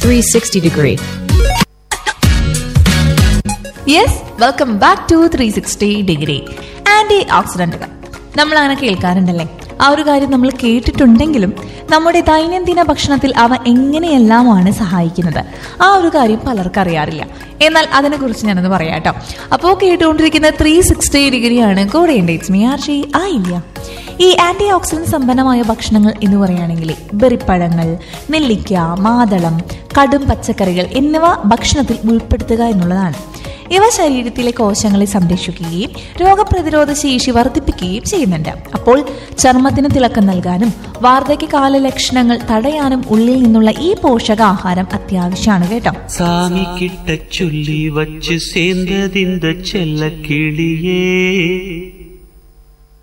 360 degree. Yes welcome back to three sixty degree anti ഓക്സിഡന്റുകൾ നമ്മൾ അങ്ങനെ കേൾക്കാറുണ്ടല്ലേ ആ ഒരു കാര്യം നമ്മൾ കേട്ടിട്ടുണ്ടെങ്കിലും നമ്മുടെ ദൈനംദിന ഭക്ഷണത്തിൽ അവ എങ്ങനെയെല്ലാമാണ് സഹായിക്കുന്നത് ആ ഒരു കാര്യം പലർക്കും അറിയാറില്ല എന്നാൽ അതിനെക്കുറിച്ച് ഞാനൊന്ന് പറയാം കേട്ടോ അപ്പോൾ കേട്ടുകൊണ്ടിരിക്കുന്ന ത്രീ സിക്സ്റ്റി ഡിഗ്രിയാണ് കൂടെ ഉണ്ട് ഇറ്റ്സ് മീ ആർ ജി ആ ഇല്ല ഈ ആന്റി ഓക്സിഡന്റ് സമ്പന്നമായ ഭക്ഷണങ്ങൾ എന്ന് പറയുകയാണെങ്കിൽ ബെറിപ്പഴങ്ങൾ നെല്ലിക്ക മാതളം കടും പച്ചക്കറികൾ എന്നിവ ഭക്ഷണത്തിൽ ഉൾപ്പെടുത്തുക എന്നുള്ളതാണ് ഇവ ശരീരത്തിലെ കോശങ്ങളെ സംരക്ഷിക്കുകയും രോഗപ്രതിരോധ ശേഷി വർദ്ധിപ്പിക്കുകയും ചെയ്യുന്നുണ്ട് അപ്പോൾ ചർമ്മത്തിന് തിളക്കം നൽകാനും വാർദ്ധക്യകാല ലക്ഷണങ്ങൾ തടയാനും ഉള്ളിൽ നിന്നുള്ള ഈ പോഷകാഹാരം അത്യാവശ്യമാണ് കേട്ടോ சாமி கிட்ட சொல்லி வச்சு சேர்ந்ததிந்த செல்ல கிளியே